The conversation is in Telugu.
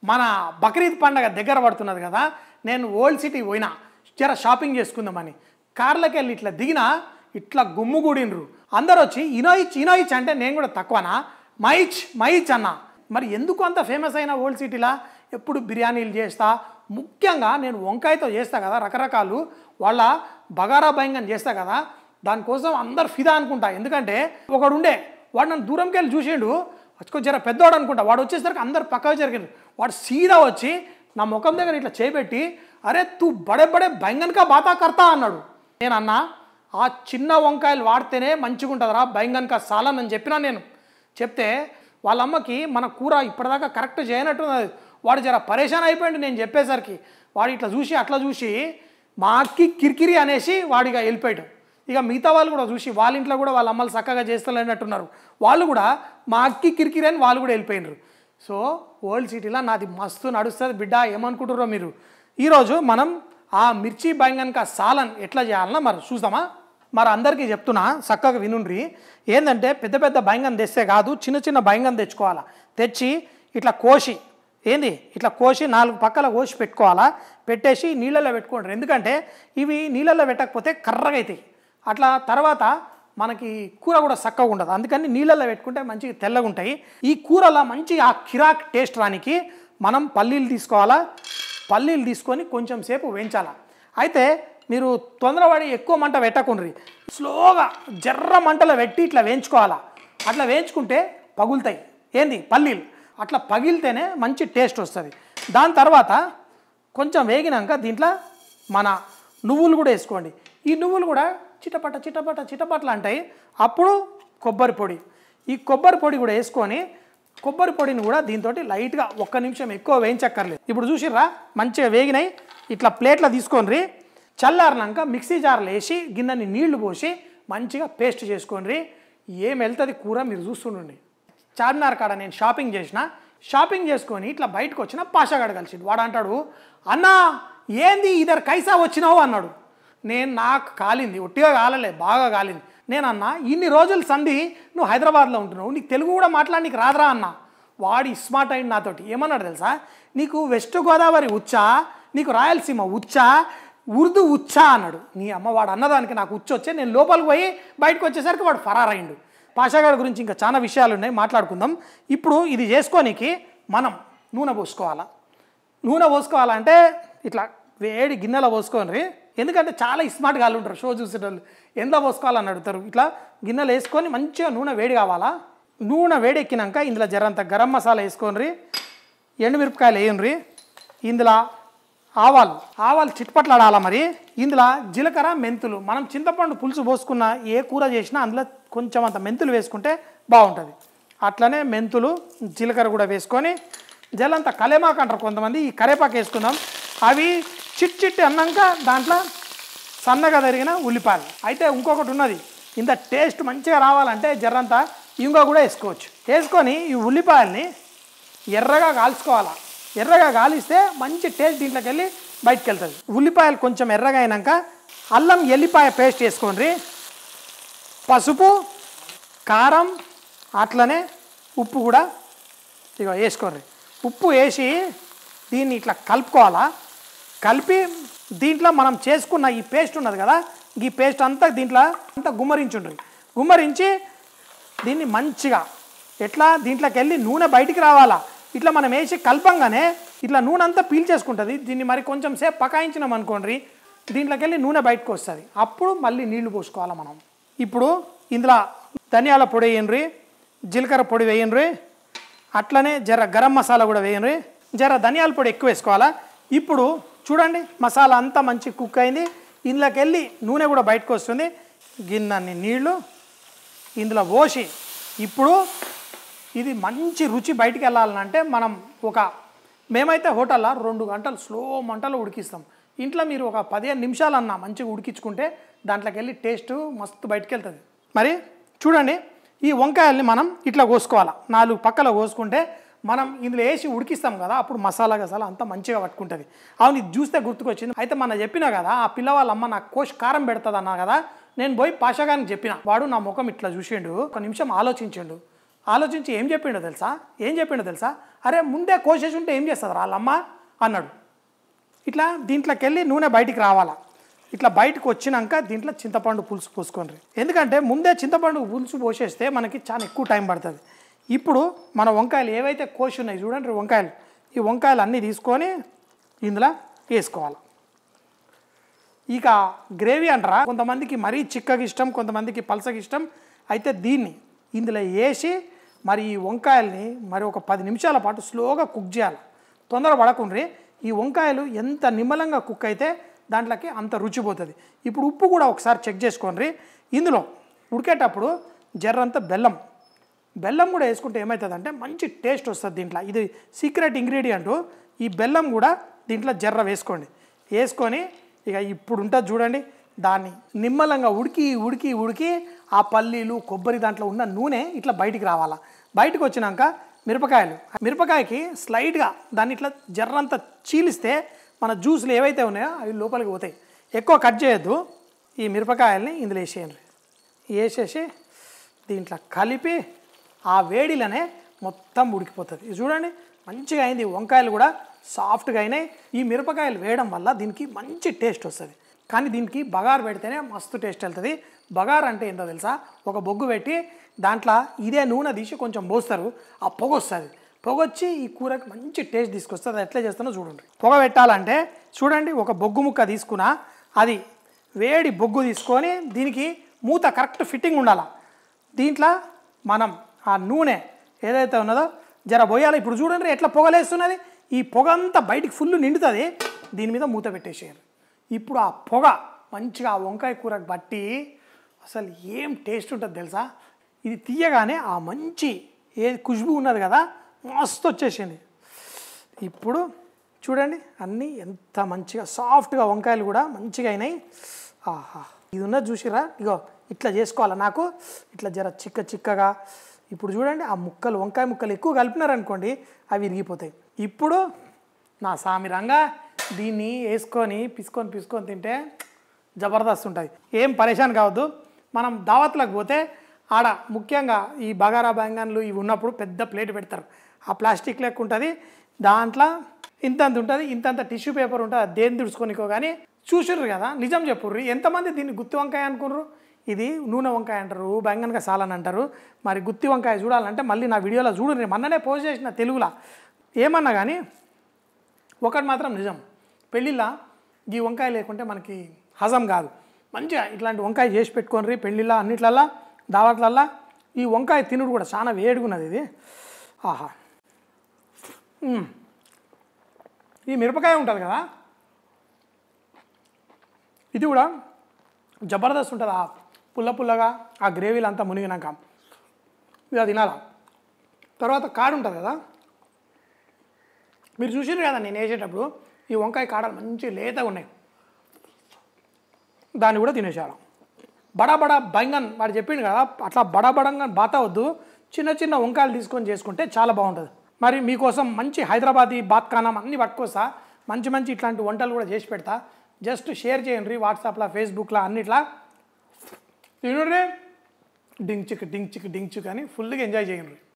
మన బక్రీద్ పండగ దగ్గర పడుతున్నది కదా నేను ఓల్డ్ సిటీ పోయినా జర షాపింగ్ చేసుకుందామని కార్లకి వెళ్ళి ఇట్లా దిగినా ఇట్లా గుమ్ముగూడినరు అందరు వచ్చి ఇనోయిచ్ ఇనోయిచ్ అంటే నేను కూడా తక్కువనా మైచ్ మైచ్ అన్న మరి ఎందుకు అంత ఫేమస్ అయిన ఓల్డ్ సిటీలా ఎప్పుడు బిర్యానీలు చేస్తా ముఖ్యంగా నేను వంకాయతో చేస్తా కదా రకరకాలు వాళ్ళ బగారా భయంగా చేస్తా కదా దానికోసం అందరు ఫిదా అనుకుంటా ఎందుకంటే ఒకడు ఉండే వాడు నన్ను దూరంకి వెళ్ళి చూసిండు కొంచెం జర పెద్దవాడు అనుకుంటా వాడు వచ్చేసరికి అందరు పక్కకు జరిగారు వాడు సీదా వచ్చి నా ముఖం దగ్గర ఇట్లా చేపెట్టి అరే తూ బడే బడే బైంగన్కా బాతా కర్తా అన్నాడు నేను అన్నా ఆ చిన్న వంకాయలు వాడితేనే మంచిగా ఉంటుందిరా బైంగన్కా సాలన్ అని చెప్పినా నేను చెప్తే వాళ్ళ అమ్మకి మన కూర ఇప్పటిదాకా కరెక్ట్ చేయనట్టు వాడు జర పరేషాన్ అయిపోయింది నేను చెప్పేసరికి వాడు ఇట్లా చూసి అట్లా చూసి మా అక్కి కిరికిరి అనేసి వాడిగా వెళ్ళిపోయాడు ఇక మిగతా వాళ్ళు కూడా చూసి వాళ్ళ ఇంట్లో కూడా వాళ్ళ అమ్మలు చక్కగా చేస్తలేనట్టున్నారు వాళ్ళు కూడా మా అక్కి కిరికిరి అని వాళ్ళు కూడా వెళ్ళిపోయినారు సో ఓల్డ్ సిటీలో నాది మస్తు నడుస్తుంది బిడ్డ ఏమనుకుంటుర్రో మీరు ఈరోజు మనం ఆ మిర్చి బైంగన్క సాలన్ ఎట్లా చేయాలన్నా మరి చూద్దామా మరి అందరికీ చెప్తున్నా చక్కగా వినుండ్రి ఏంటంటే పెద్ద పెద్ద బైంగన్ తెస్తే కాదు చిన్న చిన్న బైంగన్ తెచ్చుకోవాలా తెచ్చి ఇట్లా కోసి ఏంది ఇట్లా కోసి నాలుగు పక్కల కోసి పెట్టుకోవాలా పెట్టేసి నీళ్ళల్లో పెట్టుకోండి ఎందుకంటే ఇవి నీళ్ళల్లో పెట్టకపోతే కర్రగా అవుతాయి అట్లా తర్వాత మనకి కూర కూడా చక్కగా ఉండదు అందుకని నీళ్ళల్లో పెట్టుకుంటే మంచిగా తెల్లగా ఉంటాయి ఈ కూరలో మంచి ఆ కిరాక్ టేస్ట్ రానికి మనం పల్లీలు తీసుకోవాలా పల్లీలు తీసుకొని కొంచెం సేపు వేయించాలా అయితే మీరు తొందరపడి ఎక్కువ మంట పెట్టకుండ్రి స్లోగా జర్ర మంటలో పెట్టి ఇట్లా వేయించుకోవాలా అట్లా వేయించుకుంటే పగులుతాయి ఏంది పల్లీలు అట్లా పగిలితేనే మంచి టేస్ట్ వస్తుంది దాని తర్వాత కొంచెం వేగినాక దీంట్లో మన నువ్వులు కూడా వేసుకోండి ఈ నువ్వులు కూడా చిటపట చిటపట చిటపట్ల అంటాయి అప్పుడు కొబ్బరి పొడి ఈ కొబ్బరి పొడి కూడా వేసుకొని కొబ్బరి పొడిని కూడా దీంతో లైట్గా ఒక్క నిమిషం ఎక్కువ వేయించక్కర్లేదు ఇప్పుడు చూసిర్రా మంచిగా వేగినాయి ఇట్లా ప్లేట్లో తీసుకొని చల్లారినాక మిక్సీ జార్లో వేసి గిన్నెని నీళ్లు పోసి మంచిగా పేస్ట్ చేసుకోండి ఏం వెళ్తుంది కూర మీరు చూస్తుండండి చార్మినార్ కాడ నేను షాపింగ్ చేసిన షాపింగ్ చేసుకొని ఇట్లా బయటకు వచ్చిన పాషాగాడు కలిసిండు వాడు అంటాడు అన్నా ఏంది ఇద్దరు కైసా వచ్చినావు అన్నాడు నేను నాకు కాలింది ఒట్టిగా కాలలే బాగా కాలింది నేను అన్నా ఇన్ని రోజులు సంధి నువ్వు హైదరాబాద్లో ఉంటున్నావు నీకు తెలుగు కూడా మాట్లాడి నీకు రాదురా అన్న వాడు స్మార్ట్ అయింది నాతోటి ఏమన్నాడు తెలుసా నీకు వెస్ట్ గోదావరి ఉచ్చా నీకు రాయలసీమ ఉచ్చా ఉర్దూ ఉచ్చా అన్నాడు నీ అమ్మ వాడు అన్నదానికి నాకు ఉచ్చు వచ్చే నేను లోపలికి పోయి బయటకు వచ్చేసరికి వాడు ఫరారైండు పాషాగాడి గురించి ఇంకా చాలా విషయాలు ఉన్నాయి మాట్లాడుకుందాం ఇప్పుడు ఇది చేసుకోనికి మనం నూనె పోసుకోవాలా నూనె పోసుకోవాలంటే ఇట్లా వేడి గిన్నెలో పోసుకోండి ఎందుకంటే చాలా స్మార్ట్ గాళ్ళు ఉంటారు షో చూసేటోళ్ళు ఎందులో పోసుకోవాలని అడుగుతారు ఇట్లా గిన్నెలు వేసుకొని మంచిగా నూనె వేడి కావాలా నూనె వేడెక్కినాక ఇందులో జరంత గరం మసాలా వేసుకోండి ఎండుమిరపకాయలు వేయండి ఇందులో ఆవాలు ఆవాలు చిట్పట్లాడాలా మరి ఇందులో జీలకర్ర మెంతులు మనం చింతపండు పులుసు పోసుకున్న ఏ కూర చేసినా అందులో కొంచెం అంత మెంతులు వేసుకుంటే బాగుంటుంది అట్లనే మెంతులు జీలకర్ర కూడా వేసుకొని జలంత కలేమాకు అంటారు కొంతమంది ఈ కరేపాకు వేసుకుందాం అవి చిట్ చిట్టి అన్నాక దాంట్లో సన్నగా తరిగిన ఉల్లిపాయలు అయితే ఇంకొకటి ఉన్నది ఇంత టేస్ట్ మంచిగా రావాలంటే జర్రంతా ఇంకో కూడా వేసుకోవచ్చు వేసుకొని ఈ ఉల్లిపాయల్ని ఎర్రగా కాల్చుకోవాలా ఎర్రగా కాలిస్తే మంచి టేస్ట్ దీంట్లోకి వెళ్ళి బయటకు వెళ్తుంది ఉల్లిపాయలు కొంచెం ఎర్రగా అయినాక అల్లం ఎల్లిపాయ పేస్ట్ వేసుకోండి పసుపు కారం అట్లనే ఉప్పు కూడా ఇక వేసుకోండి ఉప్పు వేసి దీన్ని ఇట్లా కలుపుకోవాలా కలిపి దీంట్లో మనం చేసుకున్న ఈ పేస్ట్ ఉన్నది కదా ఈ పేస్ట్ అంతా దీంట్లో అంతా గుమ్మరించుండ్రి గుమ్మరించి దీన్ని మంచిగా ఎట్లా దీంట్లోకి వెళ్ళి నూనె బయటికి రావాలా ఇట్లా మనం వేసి కలపంగానే ఇట్లా నూనె అంతా పీల్చేసుకుంటుంది దీన్ని మరి కొంచెం సేపు పకాయించినాం అనుకోండి దీంట్లోకి వెళ్ళి నూనె బయటకు వస్తుంది అప్పుడు మళ్ళీ నీళ్లు పోసుకోవాలి మనం ఇప్పుడు ఇందులో ధనియాల పొడి వేయండి జీలకర్ర పొడి వేయండి అట్లనే జర గరం మసాలా కూడా వేయండి జర ధనియాల పొడి ఎక్కువ వేసుకోవాలా ఇప్పుడు చూడండి మసాలా అంతా మంచి కుక్ అయింది ఇందులోకి వెళ్ళి నూనె కూడా బయటకు వస్తుంది గిన్నెన్ని నీళ్లు ఇందులో పోసి ఇప్పుడు ఇది మంచి రుచి బయటికి వెళ్ళాలంటే మనం ఒక మేమైతే హోటల్లో రెండు గంటలు స్లో మంటలో ఉడికిస్తాం ఇంట్లో మీరు ఒక పదిహేను నిమిషాలన్నా మంచిగా ఉడికించుకుంటే దాంట్లోకి వెళ్ళి టేస్ట్ మస్తు బయటికి వెళ్తుంది మరి చూడండి ఈ వంకాయల్ని మనం ఇట్లా కోసుకోవాలి నాలుగు పక్కల కోసుకుంటే మనం ఇందులో వేసి ఉడికిస్తాం కదా అప్పుడు మసాలా గసాలా అంతా మంచిగా పట్టుకుంటుంది అవును ఇది చూస్తే గుర్తుకొచ్చింది అయితే మన చెప్పినా కదా ఆ పిల్లవాళ్ళ అమ్మ నాకు కోసి కారం పెడుతుంది అన్నా కదా నేను పోయి పాషాగానికి చెప్పిన వాడు నా ముఖం ఇట్లా చూసిండు ఒక నిమిషం ఆలోచించిండు ఆలోచించి ఏం చెప్పిండో తెలుసా ఏం చెప్పిండో తెలుసా అరే ముందే కోసేసి ఉంటే ఏం చేస్తుంది వాళ్ళమ్మ అన్నాడు ఇట్లా దీంట్లోకి వెళ్ళి నూనె బయటికి రావాలా ఇట్లా బయటకు వచ్చినాక దీంట్లో చింతపండు పులుసు పోసుకోండి ఎందుకంటే ముందే చింతపండు పులుసు పోసేస్తే మనకి చాలా ఎక్కువ టైం పడుతుంది ఇప్పుడు మన వంకాయలు ఏవైతే కోసి ఉన్నాయి చూడండి వంకాయలు ఈ వంకాయలు అన్నీ తీసుకొని ఇందులో వేసుకోవాలి ఇక గ్రేవీ అంటారా కొంతమందికి మరీ చిక్కగా ఇష్టం కొంతమందికి పలసగా ఇష్టం అయితే దీన్ని ఇందులో వేసి మరి ఈ వంకాయల్ని మరి ఒక పది నిమిషాల పాటు స్లోగా కుక్ చేయాలి తొందర పడకుండ్రి ఈ వంకాయలు ఎంత నిమ్మలంగా కుక్ అయితే దాంట్లోకి అంత రుచి పోతుంది ఇప్పుడు ఉప్పు కూడా ఒకసారి చెక్ చేసుకోండి ఇందులో ఉడికేటప్పుడు జర్రంత బెల్లం బెల్లం కూడా వేసుకుంటే ఏమవుతుందంటే మంచి టేస్ట్ వస్తుంది దీంట్లో ఇది సీక్రెట్ ఇంగ్రీడియంట్ ఈ బెల్లం కూడా దీంట్లో జర్ర వేసుకోండి వేసుకొని ఇక ఇప్పుడు ఉంటుంది చూడండి దాన్ని నిమ్మలంగా ఉడికి ఉడికి ఉడికి ఆ పల్లీలు కొబ్బరి దాంట్లో ఉన్న నూనె ఇట్లా బయటికి రావాలా బయటకు వచ్చినాక మిరపకాయలు మిరపకాయకి స్లైడ్గా దాన్ని ఇట్లా జర్రంతా చీలిస్తే మన జ్యూస్లు ఏవైతే ఉన్నాయో అవి లోపలికి పోతాయి ఎక్కువ కట్ చేయొద్దు ఈ మిరపకాయల్ని ఇందులో వేసేయండి వేసేసి దీంట్లో కలిపి ఆ వేడిలోనే మొత్తం ఉడికిపోతుంది ఇది చూడండి మంచిగా అయింది వంకాయలు కూడా సాఫ్ట్గా అయినాయి ఈ మిరపకాయలు వేయడం వల్ల దీనికి మంచి టేస్ట్ వస్తుంది కానీ దీనికి బగారు పెడితేనే మస్తు టేస్ట్ వెళ్తుంది బగారు అంటే ఏంటో తెలుసా ఒక బొగ్గు పెట్టి దాంట్లో ఇదే నూనె తీసి కొంచెం పోస్తారు ఆ పొగ వస్తుంది పొగ వచ్చి ఈ కూరకి మంచి టేస్ట్ తీసుకొస్తుంది అది ఎట్లా చేస్తానో చూడండి పొగ పెట్టాలంటే చూడండి ఒక బొగ్గు ముక్క తీసుకున్నా అది వేడి బొగ్గు తీసుకొని దీనికి మూత కరెక్ట్ ఫిట్టింగ్ ఉండాలి దీంట్లో మనం ఆ నూనె ఏదైతే ఉన్నదో జర పోయాలి ఇప్పుడు చూడండి ఎట్లా పొగలేస్తున్నది ఈ పొగ అంతా బయటికి ఫుల్ నిండుతుంది దీని మీద మూత పెట్టేసేయాలి ఇప్పుడు ఆ పొగ మంచిగా ఆ వంకాయ కూరకు బట్టి అసలు ఏం టేస్ట్ ఉంటుంది తెలుసా ఇది తీయగానే ఆ మంచి ఏ ఖుష్బు ఉన్నది కదా మస్తు వచ్చేసింది ఇప్పుడు చూడండి అన్నీ ఎంత మంచిగా సాఫ్ట్గా వంకాయలు కూడా మంచిగా అయినాయి ఆహా ఇది ఉన్నది చూసిరా ఇగో ఇట్లా చేసుకోవాలి నాకు ఇట్లా జర చిక్క చిక్కగా ఇప్పుడు చూడండి ఆ ముక్కలు వంకాయ ముక్కలు ఎక్కువ కలిపినారనుకోండి అవి విరిగిపోతాయి ఇప్పుడు నా సామిరంగా దీన్ని వేసుకొని పిసుకొని పిసుకొని తింటే జబర్దస్త్ ఉంటుంది ఏం పరేషాన్ కావద్దు మనం దావత్లకు పోతే ఆడ ముఖ్యంగా ఈ బగారా బెంగన్లు ఇవి ఉన్నప్పుడు పెద్ద ప్లేట్ పెడతారు ఆ ప్లాస్టిక్ లెక్క ఉంటుంది దాంట్లో ఇంతంత ఉంటుంది ఇంతంత టిష్యూ పేపర్ ఉంటుంది అది దేని తుడుచుకోనికో కానీ చూసిర్రు కదా నిజం చెప్పుర్రు ఎంతమంది దీన్ని గుత్తి వంకాయ అనుకుర్రు ఇది నూనె వంకాయ అంటారు బెంగన్గా సాలని అంటారు మరి గుత్తి వంకాయ చూడాలంటే మళ్ళీ నా వీడియోలో చూడండి మొన్ననే పోస్ట్ చేసిన తెలుగులో ఏమన్నా కానీ ఒకటి మాత్రం నిజం పెళ్ళిళ్ళ ఈ వంకాయ లేకుంటే మనకి హజం కాదు మంచిగా ఇట్లాంటి వంకాయ చేసి పెట్టుకోండి పెళ్ళిళ్ళ అన్నిట్లల్లా దావట్లల్లా ఈ వంకాయ తినుడు కూడా చాలా వేడిగున్నది ఇది ఆహా మ్మ్. ఈ మిరపకాయ ఉంటుంది కదా ఇది కూడా జబర్దస్త్ ఉంటుంది ఆ పుల్ల పుల్లగా ఆ గ్రేవీలు అంతా మునిగినాక ఇక తినాలా తర్వాత కాడు ఉంటుంది కదా మీరు చూసిర్రు కదా నేను వేసేటప్పుడు ఈ వంకాయ కాడలు మంచి లేతగా ఉన్నాయి దాన్ని కూడా తినేసేయాలి బడా బడా బైంగన్ వాడు చెప్పిండు కదా అట్లా బడా బడంగా బాత వద్దు చిన్న చిన్న వంకాయలు తీసుకొని చేసుకుంటే చాలా బాగుంటుంది మరి మీకోసం మంచి హైదరాబాదీ బాత్కానం అన్నీ పట్టుకొస్తా మంచి మంచి ఇట్లాంటి వంటలు కూడా చేసి పెడతా జస్ట్ షేర్ చేయండి వాట్సాప్లో ఫేస్బుక్లో అన్నిట్లా తినుర్రే డింగ్ చిక్ డింగ్ చిక్ డింగ్ చిక్ అని ఫుల్గా ఎంజాయ్ చేయండి